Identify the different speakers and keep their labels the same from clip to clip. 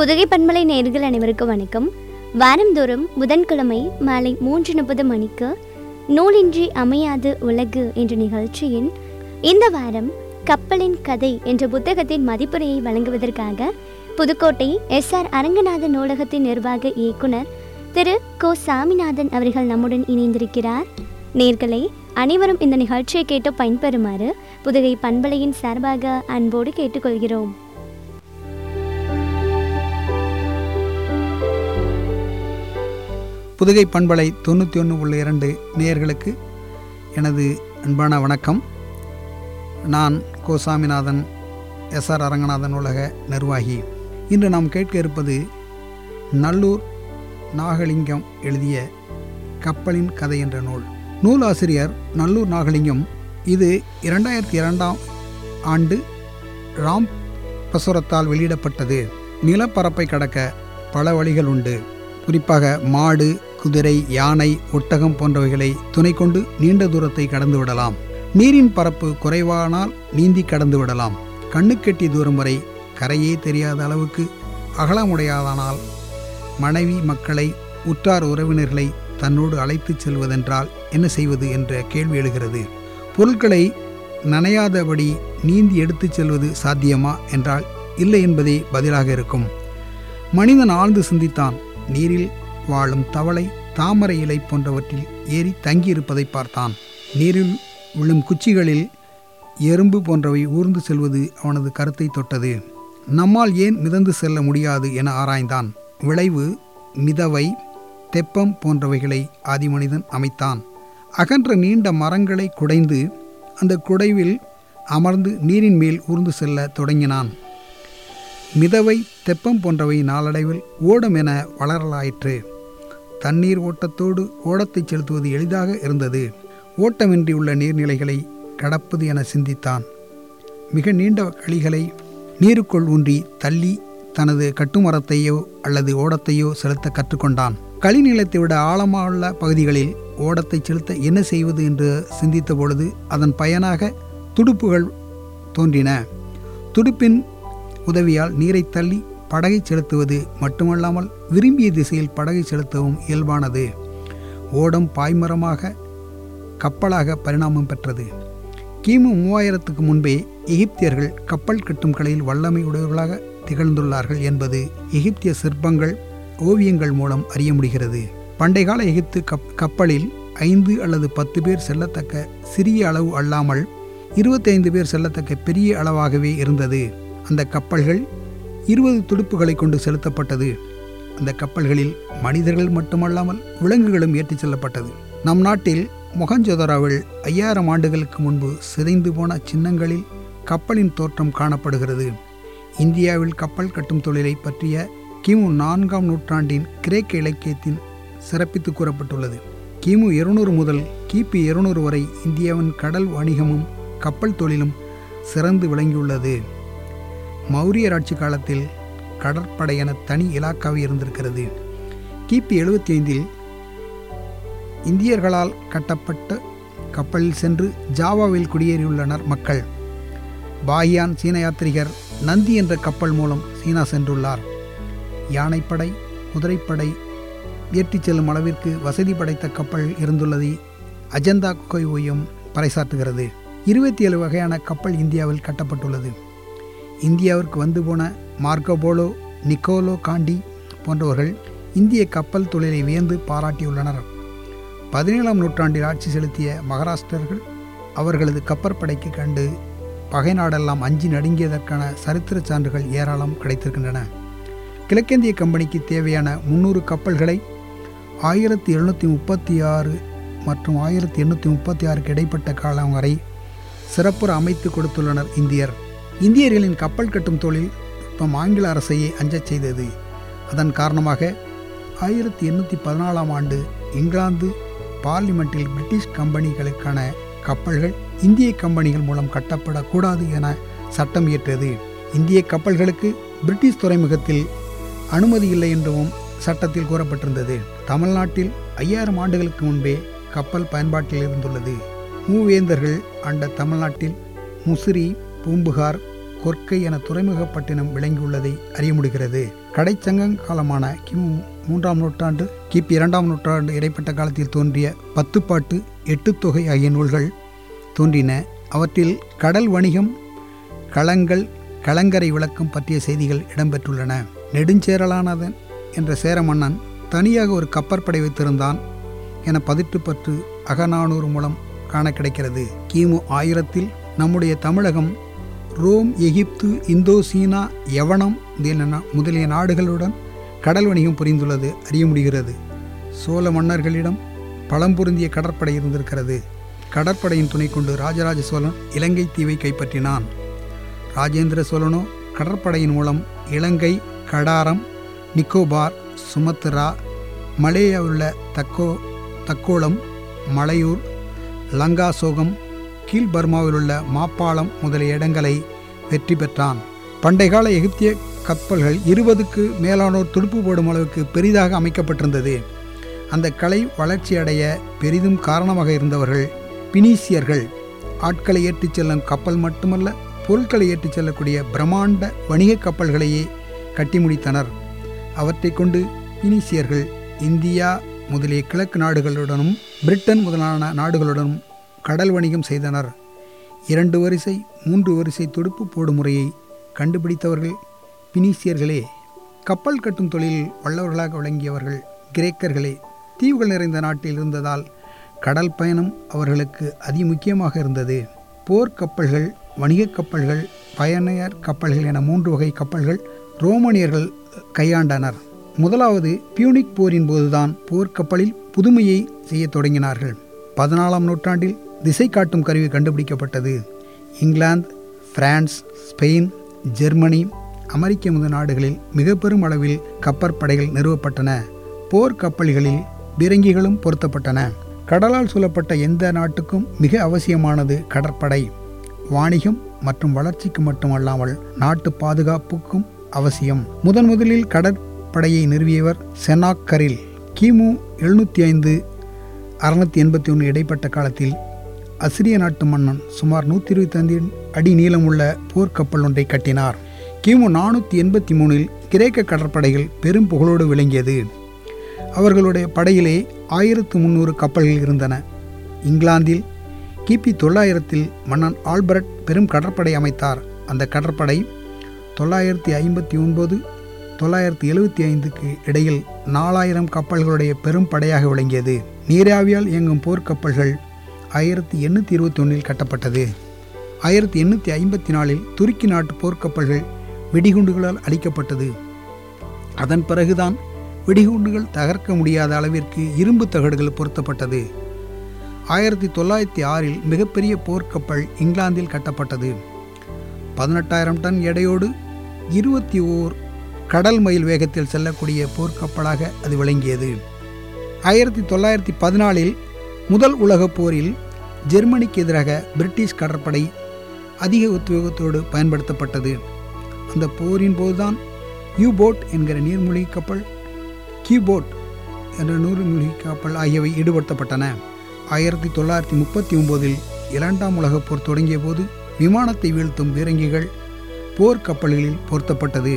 Speaker 1: புதுகை பண்பலை நேர்கள் அனைவருக்கும் வணக்கம் வாரந்தோறும் புதன்கிழமை மாலை மூன்று முப்பது மணிக்கு நூலின்றி அமையாது உலகு என்ற நிகழ்ச்சியின் இந்த வாரம் கப்பலின் கதை என்ற புத்தகத்தின் மதிப்புரையை வழங்குவதற்காக புதுக்கோட்டை எஸ் ஆர் அரங்கநாதன் நூலகத்தின் நிர்வாக இயக்குனர் திரு கோ சாமிநாதன் அவர்கள் நம்முடன் இணைந்திருக்கிறார் நேர்களை அனைவரும் இந்த நிகழ்ச்சியை கேட்டு பயன்பெறுமாறு புதுகை பண்பலையின் சார்பாக அன்போடு கேட்டுக்கொள்கிறோம்
Speaker 2: புதுகை பண்பலை தொண்ணூற்றி ஒன்று உள்ள இரண்டு நேயர்களுக்கு எனது அன்பான வணக்கம் நான் கோ சாமிநாதன் எஸ்ஆர் அரங்கநாதன் உலக நிர்வாகி இன்று நாம் கேட்க இருப்பது நல்லூர் நாகலிங்கம் எழுதிய கப்பலின் கதை என்ற நூல் நூலாசிரியர் நல்லூர் நாகலிங்கம் இது இரண்டாயிரத்தி இரண்டாம் ஆண்டு ராம் பிரசுரத்தால் வெளியிடப்பட்டது நிலப்பரப்பை கடக்க பல வழிகள் உண்டு குறிப்பாக மாடு குதிரை யானை ஒட்டகம் போன்றவைகளை துணை கொண்டு நீண்ட தூரத்தை கடந்து விடலாம் நீரின் பரப்பு குறைவானால் நீந்தி கடந்து விடலாம் கண்ணுக்கெட்டிய தூரம் வரை கரையே தெரியாத அளவுக்கு அகலமுடையாதானால் மனைவி மக்களை உற்றார் உறவினர்களை தன்னோடு அழைத்துச் செல்வதென்றால் என்ன செய்வது என்ற கேள்வி எழுகிறது பொருட்களை நனையாதபடி நீந்தி எடுத்துச் செல்வது சாத்தியமா என்றால் இல்லை என்பதே பதிலாக இருக்கும் மனிதன் ஆழ்ந்து சிந்தித்தான் நீரில் வாழும் தவளை தாமரை இலை போன்றவற்றில் ஏறி தங்கியிருப்பதை பார்த்தான் நீரில் விழும் குச்சிகளில் எறும்பு போன்றவை ஊர்ந்து செல்வது அவனது கருத்தை தொட்டது நம்மால் ஏன் மிதந்து செல்ல முடியாது என ஆராய்ந்தான் விளைவு மிதவை தெப்பம் போன்றவைகளை ஆதிமனிதன் அமைத்தான் அகன்ற நீண்ட மரங்களை குடைந்து அந்த குடைவில் அமர்ந்து நீரின் மேல் ஊர்ந்து செல்ல தொடங்கினான் மிதவை தெப்பம் போன்றவை நாளடைவில் ஓடம் என வளரலாயிற்று தண்ணீர் ஓட்டத்தோடு ஓடத்தை செலுத்துவது எளிதாக இருந்தது ஓட்டமின்றி உள்ள நீர்நிலைகளை கடப்பது என சிந்தித்தான் மிக நீண்ட கழிகளை நீருக்குள் ஊன்றி தள்ளி தனது கட்டுமரத்தையோ அல்லது ஓடத்தையோ செலுத்த கற்றுக்கொண்டான் களிநிலத்தை விட ஆழமுள்ள பகுதிகளில் ஓடத்தை செலுத்த என்ன செய்வது என்று சிந்தித்த பொழுது அதன் பயனாக துடுப்புகள் தோன்றின துடுப்பின் உதவியால் நீரை தள்ளி படகை செலுத்துவது மட்டுமல்லாமல் விரும்பிய திசையில் படகை செலுத்தவும் இயல்பானது ஓடம் பாய்மரமாக கப்பலாக பரிணாமம் பெற்றது கிமு மூவாயிரத்துக்கு முன்பே எகிப்தியர்கள் கப்பல் கட்டும் கலையில் வல்லமை உடையவர்களாக திகழ்ந்துள்ளார்கள் என்பது எகிப்திய சிற்பங்கள் ஓவியங்கள் மூலம் அறிய முடிகிறது பண்டைகால எகிப்து கப் கப்பலில் ஐந்து அல்லது பத்து பேர் செல்லத்தக்க சிறிய அளவு அல்லாமல் இருபத்தைந்து பேர் செல்லத்தக்க பெரிய அளவாகவே இருந்தது அந்த கப்பல்கள் இருபது துடுப்புகளை கொண்டு செலுத்தப்பட்டது அந்த கப்பல்களில் மனிதர்கள் மட்டுமல்லாமல் விலங்குகளும் ஏற்றிச் செல்லப்பட்டது நம் நாட்டில் மொகஞ்சோதராவில் ஐயாயிரம் ஆண்டுகளுக்கு முன்பு சிதைந்து போன சின்னங்களில் கப்பலின் தோற்றம் காணப்படுகிறது இந்தியாவில் கப்பல் கட்டும் தொழிலை பற்றிய கிமு நான்காம் நூற்றாண்டின் கிரேக்க இலக்கியத்தின் சிறப்பித்து கூறப்பட்டுள்ளது கிமு இருநூறு முதல் கிபி இருநூறு வரை இந்தியாவின் கடல் வணிகமும் கப்பல் தொழிலும் சிறந்து விளங்கியுள்ளது மௌரியர் ஆட்சி காலத்தில் கடற்படை என தனி இலாக்காவே இருந்திருக்கிறது கிபி எழுபத்தி ஐந்தில் இந்தியர்களால் கட்டப்பட்ட கப்பலில் சென்று ஜாவாவில் குடியேறியுள்ளனர் மக்கள் பாகியான் சீன யாத்திரிகர் நந்தி என்ற கப்பல் மூலம் சீனா சென்றுள்ளார் யானைப்படை குதிரைப்படை ஏற்றிச் செல்லும் அளவிற்கு வசதி படைத்த கப்பல் இருந்துள்ளதை அஜந்தா குகை ஓயம் பறைசாற்றுகிறது இருபத்தி ஏழு வகையான கப்பல் இந்தியாவில் கட்டப்பட்டுள்ளது இந்தியாவிற்கு வந்து போன மார்க்கோபோலோ நிக்கோலோ காண்டி போன்றவர்கள் இந்திய கப்பல் தொழிலை வியந்து பாராட்டியுள்ளனர் பதினேழாம் நூற்றாண்டில் ஆட்சி செலுத்திய மகாராஷ்டிரர்கள் அவர்களது கப்பற்படைக்கு கண்டு பகை நாடெல்லாம் அஞ்சி நடுங்கியதற்கான சரித்திர சான்றுகள் ஏராளம் கிடைத்திருக்கின்றன கிழக்கிந்திய கம்பெனிக்கு தேவையான முன்னூறு கப்பல்களை ஆயிரத்தி எழுநூற்றி முப்பத்தி ஆறு மற்றும் ஆயிரத்தி எண்ணூற்றி முப்பத்தி ஆறுக்கு இடைப்பட்ட காலம் வரை சிறப்புற அமைத்து கொடுத்துள்ளனர் இந்தியர் இந்தியர்களின் கப்பல் கட்டும் தொழில் நுட்பம் ஆங்கில அரசையே அஞ்சச் செய்தது அதன் காரணமாக ஆயிரத்தி எண்ணூற்றி பதினாலாம் ஆண்டு இங்கிலாந்து பார்லிமெண்ட்டில் பிரிட்டிஷ் கம்பெனிகளுக்கான கப்பல்கள் இந்திய கம்பெனிகள் மூலம் கட்டப்படக்கூடாது என சட்டம் இயற்றியது இந்திய கப்பல்களுக்கு பிரிட்டிஷ் துறைமுகத்தில் அனுமதி இல்லை என்றும் சட்டத்தில் கூறப்பட்டிருந்தது தமிழ்நாட்டில் ஐயாயிரம் ஆண்டுகளுக்கு முன்பே கப்பல் பயன்பாட்டில் இருந்துள்ளது மூவேந்தர்கள் ஆண்ட தமிழ்நாட்டில் முசிறி பூம்புகார் கொற்கை என துறைமுகப்பட்டினம் விளங்கியுள்ளதை அறிய முடிகிறது கடைச்சங்க காலமான கிமு மூன்றாம் நூற்றாண்டு கிபி இரண்டாம் நூற்றாண்டு இடைப்பட்ட காலத்தில் தோன்றிய பத்துப்பாட்டு எட்டுத்தொகை ஆகிய நூல்கள் தோன்றின அவற்றில் கடல் வணிகம் களங்கள் கலங்கரை விளக்கம் பற்றிய செய்திகள் இடம்பெற்றுள்ளன நெடுஞ்சேரலானதன் என்ற சேர மன்னன் தனியாக ஒரு கப்பற்படை வைத்திருந்தான் என பதிற்றுப்பற்று அகநானூறு மூலம் காண கிடைக்கிறது கிமு ஆயிரத்தில் நம்முடைய தமிழகம் ரோம் எகிப்து இந்தோ சீனா யவனம் முதலிய- முதலிய நாடுகளுடன் கடல் வணிகம் புரிந்துள்ளது அறிய முடிகிறது சோழ மன்னர்களிடம் பலம் பொருந்திய கடற்படை இருந்திருக்கிறது கடற்படையின் துணை கொண்டு ராஜராஜ சோழன் இலங்கை தீவை கைப்பற்றினான் ராஜேந்திர சோழனோ கடற்படையின் மூலம் இலங்கை கடாரம் நிக்கோபார் சுமத்ரா மலேயாவில் உள்ள தக்கோ தக்கோளம் மலையூர் லங்காசோகம் கீழ் பர்மாவில் உள்ள மாப்பாளம் முதலிய இடங்களை வெற்றி பெற்றான் பண்டைகால எகிப்திய கப்பல்கள் இருபதுக்கு மேலானோர் துடுப்பு போடும் அளவுக்கு பெரிதாக அமைக்கப்பட்டிருந்தது அந்த கலை வளர்ச்சியடைய பெரிதும் காரணமாக இருந்தவர்கள் பினீசியர்கள் ஆட்களை ஏற்றிச் செல்லும் கப்பல் மட்டுமல்ல பொருட்களை ஏற்றிச் செல்லக்கூடிய பிரம்மாண்ட வணிக கப்பல்களையே கட்டி முடித்தனர் அவற்றை கொண்டு பினீசியர்கள் இந்தியா முதலிய கிழக்கு நாடுகளுடனும் பிரிட்டன் முதலான நாடுகளுடனும் கடல் வணிகம் செய்தனர் இரண்டு வரிசை மூன்று வரிசை துடுப்பு போடும் முறையை கண்டுபிடித்தவர்கள் பினீசியர்களே கப்பல் கட்டும் தொழிலில் வல்லவர்களாக விளங்கியவர்கள் கிரேக்கர்களே தீவுகள் நிறைந்த நாட்டில் இருந்ததால் கடல் பயணம் அவர்களுக்கு அதிமுக்கியமாக இருந்தது போர் கப்பல்கள் வணிகக் கப்பல்கள் பயணியர் கப்பல்கள் என மூன்று வகை கப்பல்கள் ரோமானியர்கள் கையாண்டனர் முதலாவது பியூனிக் போரின் போதுதான் போர்க்கப்பலில் புதுமையை செய்யத் தொடங்கினார்கள் பதினாலாம் நூற்றாண்டில் திசை காட்டும் கருவி கண்டுபிடிக்கப்பட்டது இங்கிலாந்து பிரான்ஸ் ஸ்பெயின் ஜெர்மனி அமெரிக்க முதல் நாடுகளில் மிக பெரும் அளவில் கப்பற்படைகள் நிறுவப்பட்டன போர் கப்பல்களில் பீரங்கிகளும் பொருத்தப்பட்டன கடலால் சூழப்பட்ட எந்த நாட்டுக்கும் மிக அவசியமானது கடற்படை வாணிகம் மற்றும் வளர்ச்சிக்கு மட்டுமல்லாமல் நாட்டு பாதுகாப்புக்கும் அவசியம் முதன் முதலில் கடற்படையை நிறுவியவர் செனாக்கரில் கிமு எழுநூற்றி ஐந்து அறுநூத்தி எண்பத்தி ஒன்று இடைப்பட்ட காலத்தில் அசிரிய நாட்டு மன்னன் சுமார் நூற்றி இருபத்தைந்து அடி நீளமுள்ள போர்க்கப்பல் ஒன்றை கட்டினார் கிமு நானூற்றி எண்பத்தி மூணில் கிரேக்க கடற்படைகள் பெரும் புகழோடு விளங்கியது அவர்களுடைய படையிலே ஆயிரத்து முந்நூறு கப்பல்கள் இருந்தன இங்கிலாந்தில் கிபி தொள்ளாயிரத்தில் மன்னன் ஆல்பர்ட் பெரும் கடற்படை அமைத்தார் அந்த கடற்படை தொள்ளாயிரத்தி ஐம்பத்தி ஒன்பது தொள்ளாயிரத்தி எழுபத்தி ஐந்துக்கு இடையில் நாலாயிரம் கப்பல்களுடைய பெரும் படையாக விளங்கியது நீராவியால் இயங்கும் போர்க்கப்பல்கள் ஆயிரத்தி எண்ணூற்றி இருபத்தி ஒன்றில் கட்டப்பட்டது ஆயிரத்தி எண்ணூற்றி ஐம்பத்தி நாலில் துருக்கி நாட்டு போர்க்கப்பல்கள் வெடிகுண்டுகளால் அழிக்கப்பட்டது அதன் பிறகுதான் வெடிகுண்டுகள் தகர்க்க முடியாத அளவிற்கு இரும்பு தகடுகள் பொருத்தப்பட்டது ஆயிரத்தி தொள்ளாயிரத்தி ஆறில் மிகப்பெரிய போர்க்கப்பல் இங்கிலாந்தில் கட்டப்பட்டது பதினெட்டாயிரம் டன் எடையோடு இருபத்தி ஓர் கடல் மைல் வேகத்தில் செல்லக்கூடிய போர்க்கப்பலாக அது விளங்கியது ஆயிரத்தி தொள்ளாயிரத்தி பதினாலில் முதல் உலகப் போரில் ஜெர்மனிக்கு எதிராக பிரிட்டிஷ் கடற்படை அதிக உத்வேகத்தோடு பயன்படுத்தப்பட்டது அந்த போரின் போதுதான் யூ போட் என்கிற நீர்மூழ்கி கப்பல் கியூபோட் என்ற நீர்மூழ்கி கப்பல் ஆகியவை ஈடுபடுத்தப்பட்டன ஆயிரத்தி தொள்ளாயிரத்தி முப்பத்தி ஒம்போதில் இரண்டாம் உலகப் போர் தொடங்கிய போது விமானத்தை வீழ்த்தும் பீரங்கிகள் போர்க்கப்பல்களில் பொருத்தப்பட்டது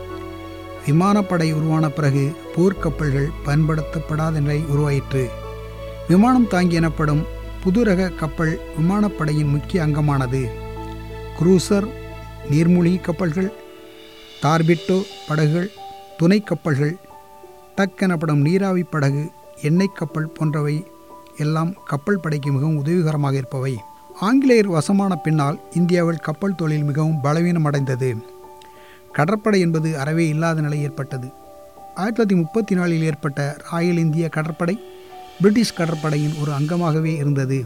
Speaker 2: விமானப்படை உருவான பிறகு போர்க்கப்பல்கள் பயன்படுத்தப்படாத நிலை உருவாயிற்று விமானம் தாங்கி எனப்படும் புதுரக கப்பல் விமானப்படையின் முக்கிய அங்கமானது குரூசர் நீர்மூழ்கி கப்பல்கள் டார்பிட்டோ படகுகள் துணை கப்பல்கள் டக் எனப்படும் நீராவி படகு எண்ணெய் கப்பல் போன்றவை எல்லாம் கப்பல் படைக்கு மிகவும் உதவிகரமாக இருப்பவை ஆங்கிலேயர் வசமான பின்னால் இந்தியாவில் கப்பல் தொழில் மிகவும் பலவீனமடைந்தது கடற்படை என்பது அறவே இல்லாத நிலை ஏற்பட்டது ஆயிரத்தி தொள்ளாயிரத்தி முப்பத்தி நாலில் ஏற்பட்ட ராயல் இந்திய கடற்படை பிரிட்டிஷ் கடற்படையின் ஒரு அங்கமாகவே இருந்தது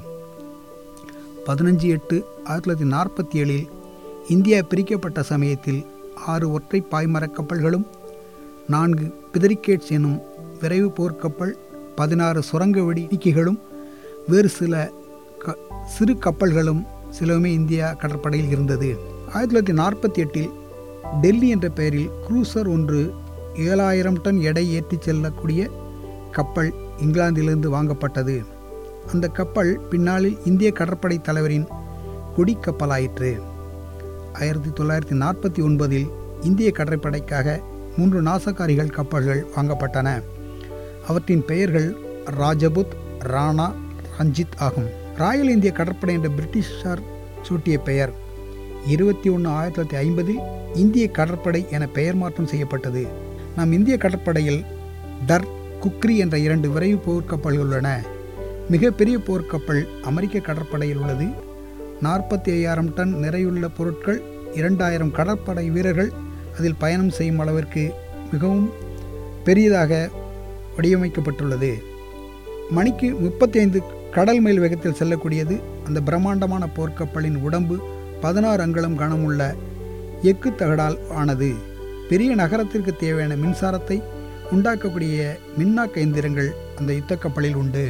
Speaker 2: பதினஞ்சு எட்டு ஆயிரத்தி தொள்ளாயிரத்தி நாற்பத்தி ஏழில் இந்தியா பிரிக்கப்பட்ட சமயத்தில் ஆறு ஒற்றை பாய்மரக் கப்பல்களும் நான்கு பிதரிகேட்ஸ் எனும் விரைவு போர்க்கப்பல் பதினாறு சுரங்க வெடிக்கைகளும் வேறு சில க சிறு கப்பல்களும் சிலவுமே இந்தியா கடற்படையில் இருந்தது ஆயிரத்தி தொள்ளாயிரத்தி நாற்பத்தி எட்டில் டெல்லி என்ற பெயரில் குரூசர் ஒன்று ஏழாயிரம் டன் எடை ஏற்றிச் செல்லக்கூடிய கப்பல் இங்கிலாந்திலிருந்து வாங்கப்பட்டது அந்த கப்பல் பின்னாளில் இந்திய கடற்படை தலைவரின் கொடி கப்பலாயிற்று ஆயிரத்தி தொள்ளாயிரத்தி நாற்பத்தி ஒன்பதில் இந்திய கடற்படைக்காக மூன்று நாசகாரிகள் கப்பல்கள் வாங்கப்பட்டன அவற்றின் பெயர்கள் ராஜபுத் ராணா ரஞ்சித் ஆகும் ராயல் இந்திய கடற்படை என்ற பிரிட்டிஷார் சூட்டிய பெயர் இருபத்தி ஒன்று ஆயிரத்தி தொள்ளாயிரத்தி ஐம்பதில் இந்திய கடற்படை என பெயர் மாற்றம் செய்யப்பட்டது நம் இந்திய கடற்படையில் டர் குக்ரி என்ற இரண்டு விரைவு போர்க்கப்பல்கள் உள்ளன மிகப்பெரிய போர்க்கப்பல் அமெரிக்க கடற்படையில் உள்ளது நாற்பத்தி ஐயாயிரம் டன் நிறையுள்ள பொருட்கள் இரண்டாயிரம் கடற்படை வீரர்கள் அதில் பயணம் செய்யும் அளவிற்கு மிகவும் பெரியதாக வடிவமைக்கப்பட்டுள்ளது மணிக்கு முப்பத்தி ஐந்து கடல் மைல் வேகத்தில் செல்லக்கூடியது அந்த பிரம்மாண்டமான போர்க்கப்பலின் உடம்பு பதினாறு அங்குலம் கனமுள்ள எக்கு தகடால் ஆனது பெரிய நகரத்திற்கு தேவையான மின்சாரத்தை உண்டாக்கக்கூடிய மின்னாக்க எந்திரங்கள் அந்த யுத்த கப்பலில் உண்டு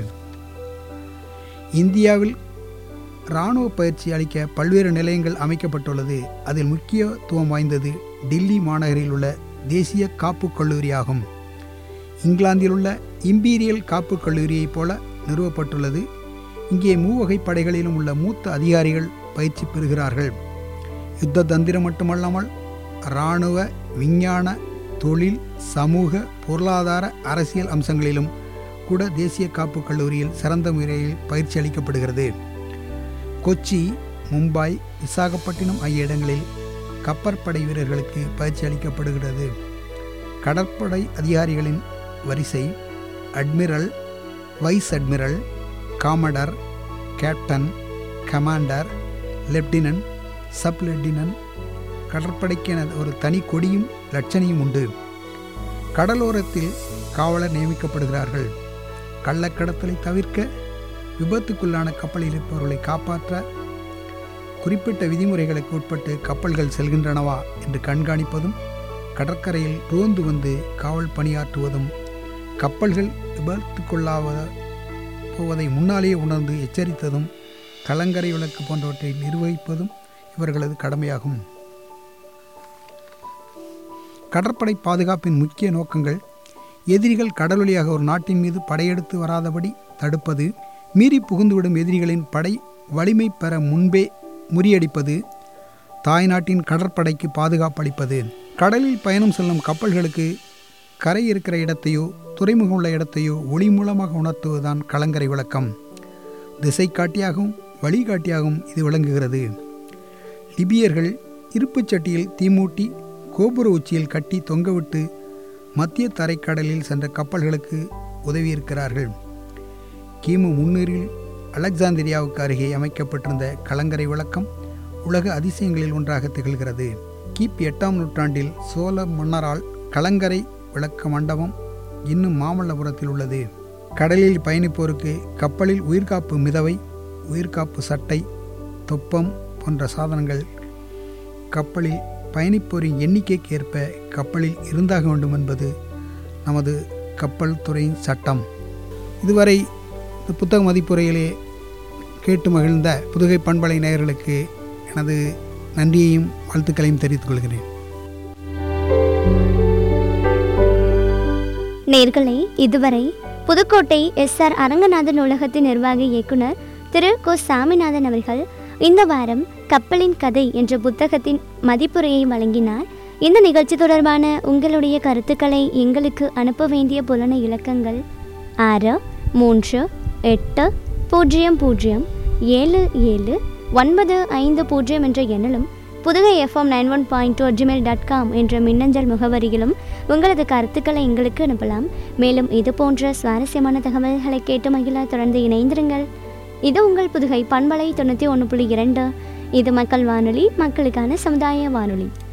Speaker 2: இந்தியாவில் இராணுவ பயிற்சி அளிக்க பல்வேறு நிலையங்கள் அமைக்கப்பட்டுள்ளது அதில் முக்கியத்துவம் வாய்ந்தது டில்லி மாநகரில் உள்ள தேசிய காப்புக் கல்லூரி ஆகும் இங்கிலாந்தில் உள்ள இம்பீரியல் காப்புக் கல்லூரியைப் போல நிறுவப்பட்டுள்ளது இங்கே மூவகை படைகளிலும் உள்ள மூத்த அதிகாரிகள் பயிற்சி பெறுகிறார்கள் யுத்த தந்திரம் மட்டுமல்லாமல் இராணுவ விஞ்ஞான தொழில் சமூக பொருளாதார அரசியல் அம்சங்களிலும் கூட தேசிய காப்புக் கல்லூரியில் சிறந்த முறையில் பயிற்சி அளிக்கப்படுகிறது கொச்சி மும்பாய் விசாகப்பட்டினம் ஆகிய இடங்களில் கப்பற்படை வீரர்களுக்கு பயிற்சி அளிக்கப்படுகிறது கடற்படை அதிகாரிகளின் வரிசை admiral vice admiral commander captain commander lieutenant sub lieutenant கடற்படைக்கென ஒரு தனி கொடியும் லட்சணையும் உண்டு கடலோரத்தில் காவலர் நியமிக்கப்படுகிறார்கள் கள்ளக்கடத்தலை தவிர்க்க விபத்துக்குள்ளான கப்பலில் இருப்பவர்களை காப்பாற்ற குறிப்பிட்ட விதிமுறைகளுக்கு உட்பட்டு கப்பல்கள் செல்கின்றனவா என்று கண்காணிப்பதும் கடற்கரையில் ரோந்து வந்து காவல் பணியாற்றுவதும் கப்பல்கள் விபத்துக்குள்ளாவ போவதை முன்னாலேயே உணர்ந்து எச்சரித்ததும் கலங்கரை விளக்கு போன்றவற்றை நிர்வகிப்பதும் இவர்களது கடமையாகும் கடற்படை பாதுகாப்பின் முக்கிய நோக்கங்கள் எதிரிகள் கடல் வழியாக ஒரு நாட்டின் மீது படையெடுத்து வராதபடி தடுப்பது மீறி புகுந்துவிடும் எதிரிகளின் படை வலிமை பெற முன்பே முறியடிப்பது தாய்நாட்டின் கடற்படைக்கு பாதுகாப்பு அளிப்பது கடலில் பயணம் செல்லும் கப்பல்களுக்கு கரை இருக்கிற இடத்தையோ துறைமுகம் உள்ள இடத்தையோ ஒளி மூலமாக உணர்த்துவதுதான் கலங்கரை விளக்கம் திசை காட்டியாகவும் வழிகாட்டியாகவும் இது விளங்குகிறது லிபியர்கள் இருப்புச் சட்டியில் தீமூட்டி கோபுர உச்சியில் கட்டி தொங்கவிட்டு மத்திய தரைக்கடலில் சென்ற கப்பல்களுக்கு உதவியிருக்கிறார்கள் கிமு முன்னூறில் அலெக்சாந்திரியாவுக்கு அருகே அமைக்கப்பட்டிருந்த கலங்கரை விளக்கம் உலக அதிசயங்களில் ஒன்றாக திகழ்கிறது கிபி எட்டாம் நூற்றாண்டில் சோழ மன்னரால் கலங்கரை விளக்க மண்டபம் இன்னும் மாமல்லபுரத்தில் உள்ளது கடலில் பயணிப்போருக்கு கப்பலில் உயிர்காப்பு மிதவை உயிர்காப்பு சட்டை தொப்பம் போன்ற சாதனங்கள் கப்பலில் பயணிப்போரின் எண்ணிக்கைக்கு ஏற்ப கப்பலில் இருந்தாக வேண்டும் என்பது நமது கப்பல் துறையின் சட்டம் இதுவரை இந்த புத்தக மதிப்புரையிலே கேட்டு மகிழ்ந்த புதுகை பண்பலை நேயர்களுக்கு எனது நன்றியையும் வாழ்த்துக்களையும் தெரிவித்துக் கொள்கிறேன்
Speaker 1: நேர்களே இதுவரை புதுக்கோட்டை எஸ் ஆர் அரங்கநாதன் நூலகத்தின் நிர்வாக இயக்குனர் திரு கோ சாமிநாதன் அவர்கள் இந்த வாரம் கப்பலின் கதை என்ற புத்தகத்தின் மதிப்புரையை வழங்கினார் இந்த நிகழ்ச்சி தொடர்பான உங்களுடைய கருத்துக்களை எங்களுக்கு அனுப்ப வேண்டிய புலன இலக்கங்கள் ஆறு மூன்று எட்டு பூஜ்ஜியம் பூஜ்ஜியம் ஏழு ஏழு ஒன்பது ஐந்து பூஜ்ஜியம் என்ற எண்ணிலும் Pudugai FM nine one point two Gmail dot com என்ற மின்னஞ்சல் முகவரியிலும் உங்களது கருத்துக்களை எங்களுக்கு அனுப்பலாம் மேலும் இது போன்ற சுவாரஸ்யமான தகவல்களை கேட்டு மகிழ தொடர்ந்து இணைந்திருங்கள் இது உங்கள் புதுகை பண்பலை தொண்ணூற்றி ஒன்று புள்ளி இரண்டு இது மக்கள் வானொலி மக்களுக்கான சமுதாய வானொலி